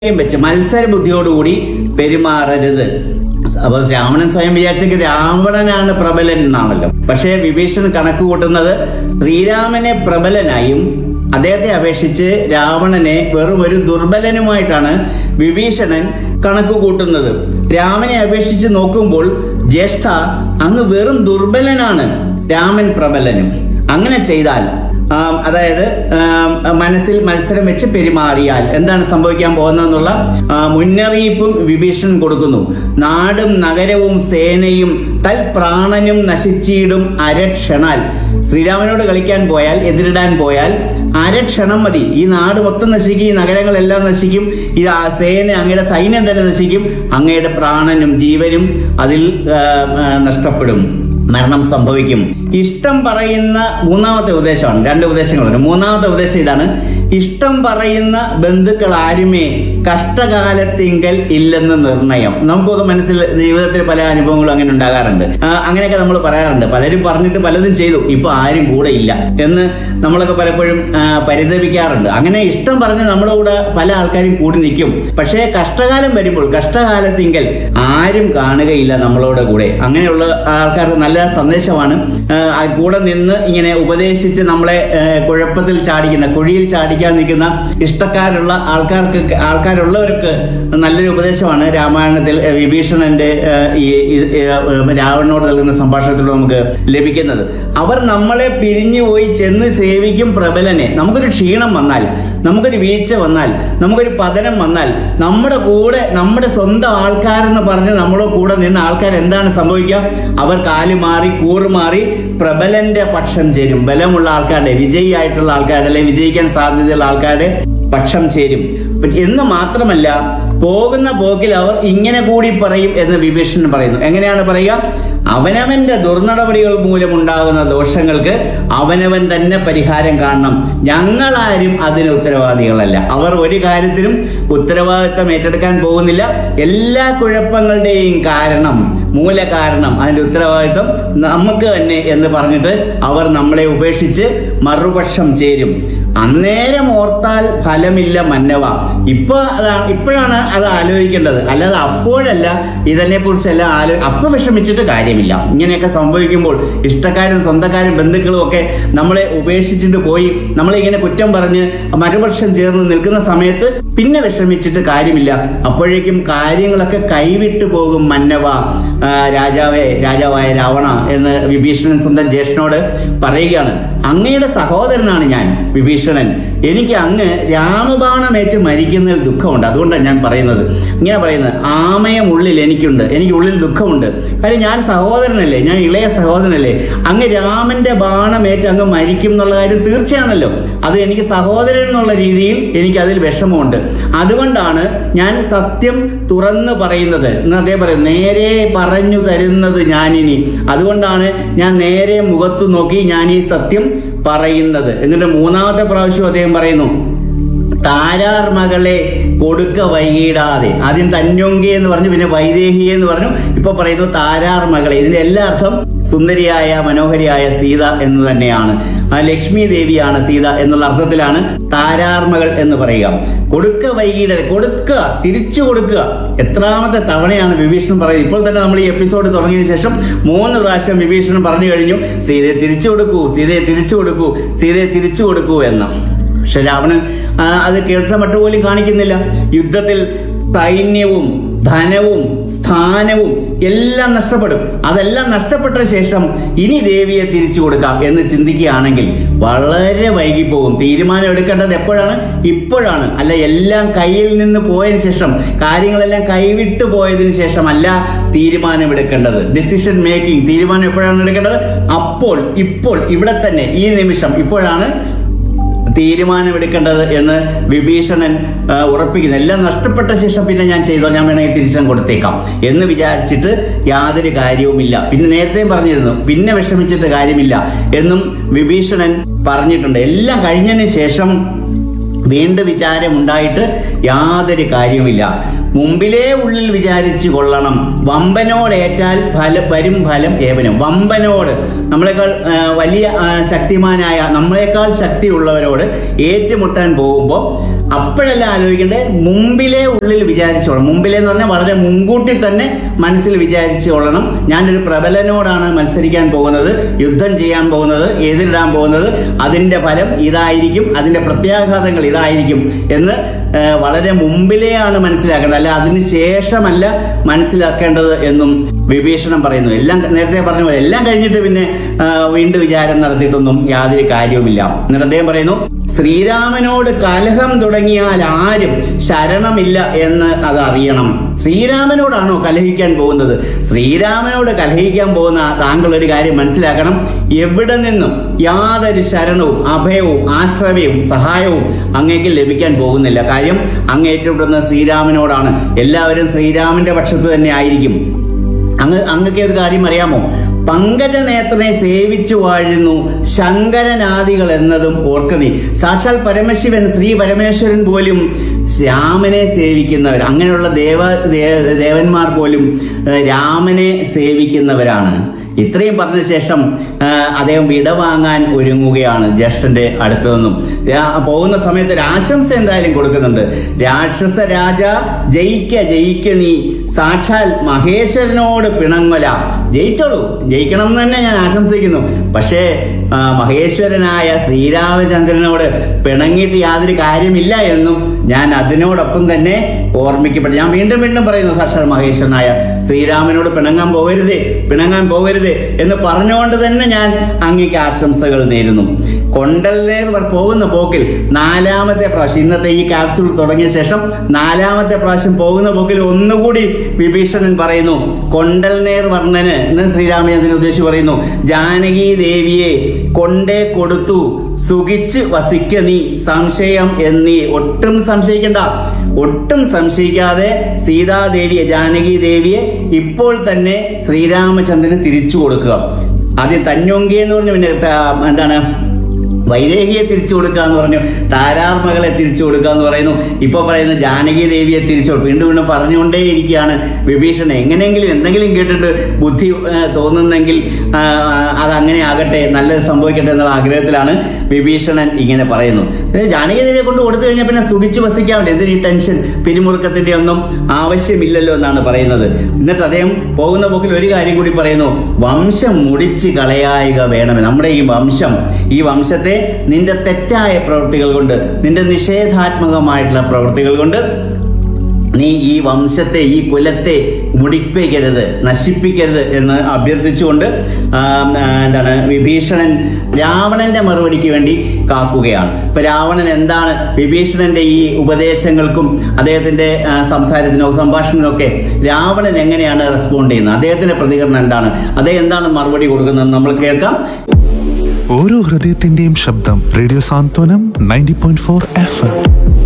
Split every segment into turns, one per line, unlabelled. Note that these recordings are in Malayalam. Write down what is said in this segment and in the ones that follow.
കാര്യം വെച്ച് മത്സര ബുദ്ധിയോടുകൂടി പെരുമാറരുത് അപ്പൊ രാവണൻ സ്വയം വിചാരിച്ചെങ്കിൽ രാവണനാണ് പ്രബലൻ എന്നാണല്ലോ പക്ഷേ വിഭീഷണൻ കണക്ക് കൂട്ടുന്നത് ശ്രീരാമനെ പ്രബലനായും അദ്ദേഹത്തെ അപേക്ഷിച്ച് രാവണനെ വെറും ഒരു ദുർബലനുമായിട്ടാണ് വിഭീഷണൻ കണക്ക് കൂട്ടുന്നത് രാമനെ അപേക്ഷിച്ച് നോക്കുമ്പോൾ ജ്യേഷ്ഠ അങ്ങ് വെറും ദുർബലനാണ് രാമൻ പ്രബലനും അങ്ങനെ ചെയ്താൽ ആം, അതായത് ആം, മനസ്സിൽ മത്സരം വെച്ച് പെരുമാറിയാൽ എന്താണ് സംഭവിക്കാൻ പോകുന്നതെന്നുള്ള ആ, മുന്നറിയിപ്പും വിഭീഷണൻ കൊടുക്കുന്നു നാടും നഗരവും സേനയും തൽ പ്രാണനും നശിച്ചിടും അരക്ഷണാൽ ശ്രീരാമനോട് കളിക്കാൻ പോയാൽ എതിരിടാൻ പോയാൽ അരക്ഷണം മതി ഈ നാട് മൊത്തം നശിക്കും ഈ നഗരങ്ങളെല്ലാം നശിക്കും ഈ ആ സേന അങ്ങയുടെ സൈന്യം തന്നെ നശിക്കും അങ്ങയുടെ പ്രാണനും ജീവനും അതിൽ ആ, ആ, നഷ്ടപ്പെടും മരണം സംഭവിക്കും ഇഷ്ടം പറയുന്ന മൂന്നാമത്തെ ഉപദേശമാണ് രണ്ട് ഉപദേശങ്ങളുണ്ട് മൂന്നാമത്തെ ഉപദേശം ഇതാണ് ഇഷ്ടം പറയുന്ന ബന്ധുക്കൾ ആരുമേ കഷ്ടകാലത്തിങ്കൽ ഇല്ലെന്ന് നിർണയം നമുക്കൊക്കെ മനസ്സിൽ ജീവിതത്തിൽ പല അനുഭവങ്ങളും അങ്ങനെ ഉണ്ടാകാറുണ്ട് ആ, അങ്ങനെയൊക്കെ നമ്മൾ പറയാറുണ്ട് പലരും പറഞ്ഞിട്ട് പലതും ചെയ്തു ഇപ്പൊ ആരും കൂടെ ഇല്ല എന്ന് നമ്മളൊക്കെ പലപ്പോഴും ആ, പരിതപിക്കാറുണ്ട് അങ്ങനെ ഇഷ്ടം പറഞ്ഞ് നമ്മുടെ കൂടെ പല ആൾക്കാരും കൂടി നിൽക്കും പക്ഷേ കഷ്ടകാലം വരുമ്പോൾ കഷ്ടകാലത്തിങ്കൽ ആരും കാണുകയില്ല നമ്മളോട് കൂടെ അങ്ങനെയുള്ള ആൾക്കാർക്ക് നല്ല സന്ദേശമാണ് ആ, ആ കൂടെ നിന്ന് ഇങ്ങനെ ഉപദേശിച്ച് നമ്മളെ ആ, കുഴപ്പത്തിൽ ചാടിക്കുന്ന കുഴിയിൽ ചാടിക്കാൻ നിൽക്കുന്ന ഇഷ്ടക്കാരുള്ള ആൾക്കാർക്ക് ആൾക്കാരുള്ളവർക്ക് നല്ലൊരു ഉപദേശമാണ് രാമായണത്തിൽ ആ, വിഭീഷണന്റെ ആ, ഈ ഈ- ഈ, ആ, രാവണനോട് നൽകുന്ന സംഭാഷണത്തിലൂടെ നമുക്ക് ലഭിക്കുന്നത് അവർ നമ്മളെ പിരിഞ്ഞുപോയി ചെന്ന് സേവിക്കും പ്രബലനെ നമുക്കൊരു ക്ഷീണം വന്നാൽ നമുക്കൊരു വീഴ്ച വന്നാൽ നമുക്കൊരു പതനം വന്നാൽ നമ്മുടെ കൂടെ നമ്മുടെ സ്വന്തം ആൾക്കാരെന്ന് പറഞ്ഞ് നമ്മുടെ കൂടെ നിന്ന ആൾക്കാർ എന്താണ് സംഭവിക്കുക അവർ കാല് മാറി കൂറുമാറി പ്രബലന്റെ പക്ഷം ചേരും ബലമുള്ള ആൾക്കാരുടെ വിജയിയായിട്ടുള്ള ആൾക്കാരുടെ അല്ലെങ്കിൽ വിജയിക്കാൻ സാധ്യതയുള്ള ആൾക്കാരുടെ പക്ഷം ചേരും പ- എന്ന് മാത്രമല്ല പോകുന്ന പോക്കിൽ അവർ ഇങ്ങനെ കൂടി പറയും എന്ന് വിഭീഷണൻ പറയുന്നു എങ്ങനെയാണ് പറയുക അവനവന്റെ ദുർനടപടികൾ മൂലമുണ്ടാകുന്ന ദോഷങ്ങൾക്ക് അവനവൻ തന്നെ പരിഹാരം കാണണം ഞങ്ങളാരും അതിന് ഉത്തരവാദികളല്ല അവർ ഒരു കാര്യത്തിനും ഉത്തരവാദിത്തം ഏറ്റെടുക്കാൻ പോകുന്നില്ല എല്ലാ കുഴപ്പങ്ങളുടെയും കാരണം മൂലകാരണം അതിന്റെ ഉത്തരവാദിത്തം നമുക്ക് തന്നെ എന്ന് പറഞ്ഞിട്ട് അവർ നമ്മളെ ഉപേക്ഷിച്ച് മറുപക്ഷം ചേരും അന്നേരം ഓർത്താൽ ഫലമില്ല മന്നവ ഇപ്പൊ അതാണ് ഇപ്പോഴാണ് അത് ആലോചിക്കേണ്ടത് അല്ലാതെ അപ്പോഴല്ല ഇതിനെ കുറിച്ചെല്ലാം ആലോ അപ്പൊ വിഷമിച്ചിട്ട് കാര്യമില്ല ഇങ്ങനെയൊക്കെ സംഭവിക്കുമ്പോൾ ഇഷ്ടക്കാരും സ്വന്തക്കാരും ബന്ധുക്കളും ഒക്കെ നമ്മളെ ഉപേക്ഷിച്ചിട്ട് പോയി നമ്മളെ ഇങ്ങനെ കുറ്റം പറഞ്ഞ് മറുപക്ഷം ചേർന്ന് നിൽക്കുന്ന സമയത്ത് പിന്നെ വിഷമിച്ചിട്ട് കാര്യമില്ല അപ്പോഴേക്കും കാര്യങ്ങളൊക്കെ കൈവിട്ടു പോകും മന്നവ ആ, രാജാവേ രാജാവായ രാവണ എന്ന് വിഭീഷണൻ സ്വന്തം ജ്യേഷ്ഠനോട് പറയുകയാണ് അങ്ങയുടെ സഹോദരനാണ് ഞാൻ വിഭീഷണൻ എനിക്ക് അങ്ങ് രാമബാണമേറ്റ് മരിക്കുന്നതിൽ ദുഃഖമുണ്ട് അതുകൊണ്ടാണ് ഞാൻ പറയുന്നത് ഇങ്ങനെ പറയുന്നത് ആമയം ഉള്ളിൽ എനിക്കുണ്ട് എനിക്ക് ഉള്ളിൽ ദുഃഖമുണ്ട് കാര്യം ഞാൻ സഹോദരനല്ലേ ഞാൻ ഇളയ സഹോദരനല്ലേ അങ്ങ് രാമന്റെ ബാണമേറ്റ് അങ്ങ് മരിക്കും എന്നുള്ള കാര്യം തീർച്ചയാണല്ലോ അത് എനിക്ക് സഹോദരൻ എന്നുള്ള രീതിയിൽ എനിക്ക് അതിൽ വിഷമമുണ്ട് അതുകൊണ്ടാണ് ഞാൻ സത്യം തുറന്നു പറയുന്നത് എന്ന് അതേ പറയും നേരെ പറഞ്ഞു തരുന്നത് ഞാനിനി അതുകൊണ്ടാണ് ഞാൻ നേരെ മുഖത്തു നോക്കി ഞാൻ ഈ സത്യം പറയുന്നത് എന്നിട്ട് മൂന്നാമത്തെ പ്രാവശ്യം അദ്ദേഹം പറയുന്നു താരാർ മകളെ കൊടുക്ക വൈകിടാതെ ആദ്യം തന്യൊങ്കി എന്ന് പറഞ്ഞു പിന്നെ വൈദേഹി എന്ന് പറഞ്ഞു ഇപ്പൊ പറയുന്നു താരാർ മകളെ ഇതിന്റെ എല്ലാ അർത്ഥം സുന്ദരിയായ മനോഹരിയായ സീത എന്ന് തന്നെയാണ് ആ ലക്ഷ്മി ദേവിയാണ് സീത എന്നുള്ള അർത്ഥത്തിലാണ് താരാർമകൾ എന്ന് പറയുക കൊടുക്ക വൈകിടാതെ കൊടുക്കുക തിരിച്ചു കൊടുക്കുക എത്രാമത്തെ തവണയാണ് വിഭീഷണൻ പറയുന്നത് ഇപ്പോൾ തന്നെ നമ്മൾ ഈ എപ്പിസോഡ് തുടങ്ങിയതിനു ശേഷം മൂന്ന് പ്രാവശ്യം വിഭീഷണൻ പറഞ്ഞു കഴിഞ്ഞു സീതയെ തിരിച്ചു കൊടുക്കൂ സീതയെ തിരിച്ചു കൊടുക്കൂ സീതയെ തിരിച്ചു കൊടുക്കൂ എന്ന് പക്ഷെ രാവണൻ ആ, അത് കേൾക്കുന്ന മട്ട് പോലും കാണിക്കുന്നില്ല യുദ്ധത്തിൽ സൈന്യവും ധനവും സ്ഥാനവും എല്ലാം നഷ്ടപ്പെടും അതെല്ലാം നഷ്ടപ്പെട്ട ശേഷം ഇനി ദേവിയെ തിരിച്ചു കൊടുക്കാം എന്ന് ചിന്തിക്കുകയാണെങ്കിൽ വളരെ വൈകിപ്പോകും തീരുമാനം എടുക്കേണ്ടത് എപ്പോഴാണ് ഇപ്പോഴാണ് അല്ല എല്ലാം കയ്യിൽ നിന്ന് പോയതിനു ശേഷം കാര്യങ്ങളെല്ലാം കൈവിട്ടു പോയതിനു ശേഷം അല്ല തീരുമാനം എടുക്കേണ്ടത് ഡിസിഷൻ മേക്കിംഗ് തീരുമാനം എപ്പോഴാണ് എടുക്കേണ്ടത് അപ്പോൾ ഇപ്പോൾ ഇവിടെ തന്നെ ഈ നിമിഷം ഇപ്പോഴാണ് തീരുമാനമെടുക്കേണ്ടത് എന്ന് വിഭീഷണൻ ആ, ഉറപ്പിക്കുന്നു എല്ലാം നഷ്ടപ്പെട്ട ശേഷം പിന്നെ ഞാൻ ചെയ്തോ ഞാൻ വേണമെങ്കിൽ തിരിച്ചും കൊടുത്തേക്കാം എന്ന് വിചാരിച്ചിട്ട് യാതൊരു കാര്യവുമില്ല പിന്നെ നേരത്തെയും പറഞ്ഞിരുന്നു പിന്നെ വിഷമിച്ചിട്ട് കാര്യമില്ല എന്നും വിഭീഷണൻ പറഞ്ഞിട്ടുണ്ട് എല്ലാം കഴിഞ്ഞതിന് ശേഷം വീണ്ടും വിചാരമുണ്ടായിട്ട് യാതൊരു കാര്യവുമില്ല മുമ്പിലേ ഉള്ളിൽ വിചാരിച്ചു കൊള്ളണം വമ്പനോടേറ്റാൽ ഫലം വരും ഫലം ഏവനും വമ്പനോട് നമ്മളെക്കാൾ ആ, വലിയ ആ, ശക്തിമാനായ നമ്മളെക്കാൾ ശക്തിയുള്ളവരോട് ഏറ്റുമുട്ടാൻ പോകുമ്പോൾ അപ്പോഴല്ല ആലോചിക്കേണ്ടത് മുമ്പിലെ ഉള്ളിൽ വിചാരിച്ചോളണം മുമ്പിലെ എന്ന് പറഞ്ഞാൽ വളരെ മുൻകൂട്ടി തന്നെ മനസ്സിൽ വിചാരിച്ചോളണം ഞാനൊരു പ്രബലനോടാണ് മത്സരിക്കാൻ പോകുന്നത് യുദ്ധം ചെയ്യാൻ പോകുന്നത് എതിരിടാൻ പോകുന്നത് അതിന്റെ ഫലം ഇതായിരിക്കും അതിന്റെ പ്രത്യാഘാതങ്ങൾ ഇതായിരിക്കും എന്ന് ആ, വളരെ മുമ്പിലെയാണ് മനസ്സിലാക്കേണ്ടത് അല്ല അതിന് ശേഷമല്ല മനസ്സിലാക്കേണ്ടത് എന്നും വിഭീഷണം പറയുന്നു എല്ലാം നേരത്തെ പറഞ്ഞ പോലെ എല്ലാം കഴിഞ്ഞിട്ട് പിന്നെ ആ, വീണ്ടും വിചാരം നടത്തിയിട്ടൊന്നും യാതൊരു കാര്യവുമില്ല എന്നിട്ട് അദ്ദേഹം പറയുന്നു ശ്രീരാമനോട് കലഹം തുടങ്ങിയാൽ ആരും ശരണമില്ല എന്ന് അത് അറിയണം ശ്രീരാമനോടാണോ കലഹിക്കാൻ പോകുന്നത് ശ്രീരാമനോട് കലഹിക്കാൻ പോകുന്ന താങ്കൾ ഒരു കാര്യം മനസ്സിലാക്കണം എവിടെ നിന്നും യാതൊരു ശരണവും അഭയവും ആശ്രയവും സഹായവും അങ്ങേക്ക് ലഭിക്കാൻ പോകുന്നില്ല കാര്യം അങ്ങ് ഏറ്റുമുട്ടുന്നത് ശ്രീരാമനോടാണ് എല്ലാവരും ശ്രീരാമന്റെ പക്ഷത്ത് തന്നെ ആയിരിക്കും അങ്ങ് അങ്ങക്ക് ഒരു കാര്യം അറിയാമോ പങ്കജനേത്രനെ സേവിച്ചു വാഴുന്നു ശങ്കരനാദികൾ എന്നതും ഓർക്ക നീ സാക്ഷാൽ പരമശിവൻ ശ്രീ പരമേശ്വരൻ പോലും രാമനെ സേവിക്കുന്നവർ അങ്ങനെയുള്ള ദേവ ദേ- ദേവന്മാർ പോലും ഏഹ്, രാമനെ സേവിക്കുന്നവരാണ് ഇത്രയും പറഞ്ഞ ശേഷം ആ, അദ്ദേഹം വിടവാങ്ങാൻ ഒരുങ്ങുകയാണ് ജ്യേഷ്ഠന്റെ അടുത്തു നിന്നും രാ- പോകുന്ന സമയത്ത് ഒരു ആശംസ എന്തായാലും കൊടുക്കുന്നുണ്ട് രാക്ഷസ രാജ ജയിക്ക ജയിക്ക നീ സാക്ഷാൽ മഹേശ്വരനോട് പിണങ്ങല ജയിച്ചോളൂ ജയിക്കണം എന്ന് തന്നെ ഞാൻ ആശംസിക്കുന്നു പക്ഷേ ആ, മഹേശ്വരനായ ശ്രീരാമചന്ദ്രനോട് പിണങ്ങിയിട്ട് യാതൊരു കാര്യമില്ല എന്നും ഞാൻ അതിനോടൊപ്പം തന്നെ ഓർമ്മിക്കപ്പെട്ടു ഞാൻ വീണ്ടും വീണ്ടും പറയുന്നു സാക്ഷാൽ മഹേശ്വരനായ ശ്രീരാമനോട് പിണങ്ങാൻ പോകരുത് പിണങ്ങാൻ പോകരുത് എന്ന് പറഞ്ഞുകൊണ്ട് തന്നെ ഞാൻ അങ്ങേക്ക് ആശംസകൾ നേരുന്നു കൊണ്ടൽ നേർ വർ പോകുന്ന പോക്കിൽ നാലാമത്തെ പ്രാവശ്യം ഇന്നത്തെ ഈ ക്യാപ്സൂൾ തുടങ്ങിയ ശേഷം നാലാമത്തെ പ്രാവശ്യം പോകുന്ന പോക്കിൽ ഒന്നുകൂടി വിഭീഷണൻ പറയുന്നു കൊണ്ടൽ നേർ വർണ്ണന് എന്ന് ശ്രീരാമചന്ദ്രൻ ഉദ്ദേശിച്ച് പറയുന്നു ജാനകി ദേവിയെ കൊണ്ടേ കൊടുത്തു സുഖിച്ച് വസിക്ക നീ സംശയം എന്നീ ഒട്ടും സംശയിക്കണ്ട ഒട്ടും സംശയിക്കാതെ സീതാദേവിയെ ജാനകി ദേവിയെ ഇപ്പോൾ തന്നെ ശ്രീരാമചന്ദ്രന് തിരിച്ചു കൊടുക്കുക ആദ്യം തന്നൊങ്കി എന്ന് പറഞ്ഞു പിന്നെ ത- എന്താണ് വൈദേഹിയെ തിരിച്ചു കൊടുക്കുക എന്ന് പറഞ്ഞു താരാർ മകളെ തിരിച്ചു കൊടുക്കുക എന്ന് പറയുന്നു ഇപ്പൊ പറയുന്നു ജാനകി ദേവിയെ തിരിച്ചു കൊടുക്കും വീണ്ടും വീണ്ടും പറഞ്ഞുകൊണ്ടേയിരിക്കുകയാണ് വിഭീഷണൻ എങ്ങനെയെങ്കിലും എന്തെങ്കിലും കേട്ടിട്ട് ബുദ്ധി ആ, തോന്നുന്നെങ്കിൽ ആ, ആ, അത് അങ്ങനെ ആകട്ടെ നല്ലത് സംഭവിക്കട്ടെ എന്നുള്ള ആഗ്രഹത്തിലാണ് വിഭീഷണൻ ഇങ്ങനെ പറയുന്നു അതായത് ജാനകി ദേവിയെ കൊണ്ട് കൊടുത്തു കഴിഞ്ഞാൽ പിന്നെ സുഖിച്ച് വസിക്കാമല്ലോ എന്തിന് ഈ ടെൻഷൻ പിരിമുറുക്കത്തിന്റെ ഒന്നും ആവശ്യമില്ലല്ലോ എന്നാണ് പറയുന്നത് എന്നിട്ട് അദ്ദേഹം പോകുന്ന പോക്കിൽ ഒരു കാര്യം കൂടി പറയുന്നു വംശം മുടിച്ച് കളയായിക വേണമെന്ന് നമ്മുടെ ഈ വംശം ഈ വംശത്തെ നിന്റെ തെറ്റായ പ്രവൃത്തികൾ കൊണ്ട് നിന്റെ നിഷേധാത്മകമായിട്ടുള്ള പ്രവൃത്തികൾ കൊണ്ട് നീ ഈ വംശത്തെ ഈ കുലത്തെ മുടിപ്പിക്കരുത് നശിപ്പിക്കരുത് എന്ന് അഭ്യർത്ഥിച്ചുകൊണ്ട് ആ, ആ, എന്താണ് വിഭീഷണൻ രാവണന്റെ മറുപടിക്ക് വേണ്ടി കാക്കുകയാണ് ഇപ്പൊ രാവണൻ എന്താണ് വിഭീഷണന്റെ ഈ ഉപദേശങ്ങൾക്കും അദ്ദേഹത്തിന്റെ ആ, സംസാരത്തിനോ സംഭാഷണത്തിനോ ഒക്കെ രാവണൻ എങ്ങനെയാണ് റെസ്പോണ്ട് ചെയ്യുന്നത് അദ്ദേഹത്തിന്റെ പ്രതികരണം എന്താണ് അദ്ദേഹം എന്താണ് മറുപടി കൊടുക്കുന്നത് നമ്മൾ കേൾക്കാം
ഓരോ ഹൃദയത്തിന്റെയും ശബ്ദം radio Santhwanam ninety point four F M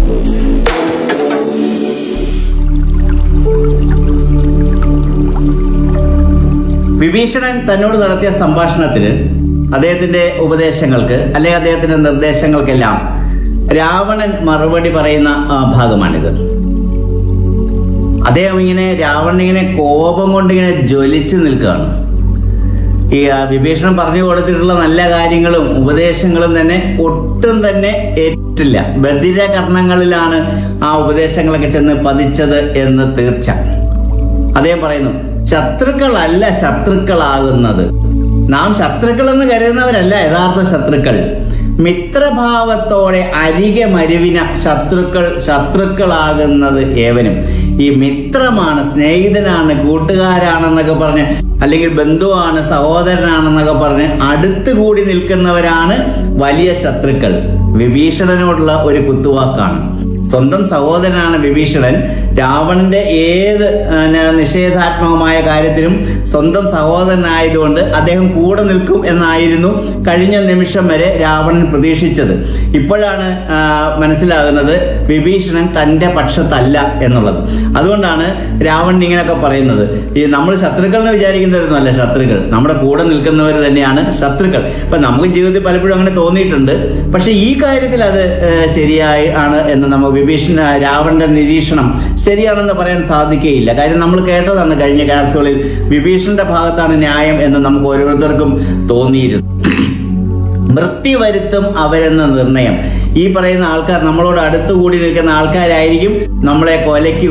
Vibhishanan തന്നോട് നടത്തിയ സംഭാഷണത്തിന് അദ്ദേഹത്തിന്റെ ഉപദേശങ്ങൾക്ക് അല്ലെങ്കിൽ അദ്ദേഹത്തിന്റെ നിർദ്ദേശങ്ങൾക്കെല്ലാം രാവണൻ മറുപടി പറയുന്ന ആ, ഭാഗമാണിത് അദ്ദേഹം ഇങ്ങനെ രാവണൻ ഇങ്ങനെ കോപം കൊണ്ട് ഇങ്ങനെ ജ്വലിച്ച് നിൽക്കുകയാണ് ഈ ആ, വിഭീഷണൻ പറഞ്ഞു കൊടുത്തിട്ടുള്ള നല്ല കാര്യങ്ങളും ഉപദേശങ്ങളും തന്നെ ഒട്ടും തന്നെ ഏറ്റില്ല ബധിര കർണങ്ങളിലാണ് ആ ഉപദേശങ്ങളൊക്കെ ചെന്ന് പതിച്ചത് എന്ന് തീർച്ച അദ്ദേഹം പറയുന്നു ശത്രുക്കളല്ല ശത്രുക്കളാകുന്നത് നാം ശത്രുക്കൾ എന്ന് കരുതുന്നവരല്ല യഥാർത്ഥ ശത്രുക്കൾ മിത്രഭാവത്തോടെ അരികെ മരുവിന ശത്രുക്കൾ ശത്രുക്കളാകുന്നത് ഏവനും ഈ മിത്രമാണ് സ്നേഹിതനാണ് കൂട്ടുകാരാണെന്നൊക്കെ പറഞ്ഞ് അല്ലെങ്കിൽ ബന്ധുവാണ് സഹോദരനാണെന്നൊക്കെ പറഞ്ഞ് അടുത്ത് കൂടി നിൽക്കുന്നവരാണ് വലിയ ശത്രുക്കൾ വിഭീഷണനോടുള്ള ഒരു കുത്തുവാക്കാണ് സ്വന്തം സഹോദരനാണ് വിഭീഷണൻ രാവണന്റെ ഏത് ആ, ന- നിഷേധാത്മകമായ കാര്യത്തിലും സ്വന്തം സഹോദരനായതുകൊണ്ട് അദ്ദേഹം കൂടെ നിൽക്കും എന്നായിരുന്നു കഴിഞ്ഞ നിമിഷം വരെ രാവണൻ പ്രതീക്ഷിച്ചത് ഇപ്പോഴാണ് ആ, മനസ്സിലാകുന്നത് വിഭീഷണൻ തന്റെ പക്ഷത്തല്ല എന്നുള്ളത് അതുകൊണ്ടാണ് രാവണൻ ഇങ്ങനെയൊക്കെ പറയുന്നത് ഈ നമ്മൾ ശത്രുക്കൾ എന്ന് വിചാരിക്കുന്നവരൊന്നും അല്ല ശത്രുക്കൾ നമ്മുടെ കൂടെ നിൽക്കുന്നവർ തന്നെയാണ് ശത്രുക്കൾ ഇപ്പൊ നമുക്ക് ജീവിതത്തിൽ പലപ്പോഴും അങ്ങനെ തോന്നിയിട്ടുണ്ട് പക്ഷെ ഈ കാര്യത്തിൽ അത് ഏഹ്, ശരിയായി ആണ് എന്ന് നമുക്ക് വിഭീഷണ രാവണന്റെ നിരീക്ഷണം ശരിയാണെന്ന് പറയാൻ സാധിക്കുകയില്ല കാര്യം നമ്മൾ കേട്ടതാണ് കഴിഞ്ഞ ക്യാപ്സുകളിൽ വിഭീഷണന്റെ ഭാഗത്താണ് ന്യായം എന്ന് നമുക്ക് ഓരോരുത്തർക്കും തോന്നിയിരുന്നു മൃത്യു വരുത്തും അവരെന്ന നിർണയം ഈ പറയുന്ന ആൾക്കാർ നമ്മളോട് അടുത്തുകൂടി നിൽക്കുന്ന ആൾക്കാരായിരിക്കും നമ്മളെ കൊലയ്ക്ക്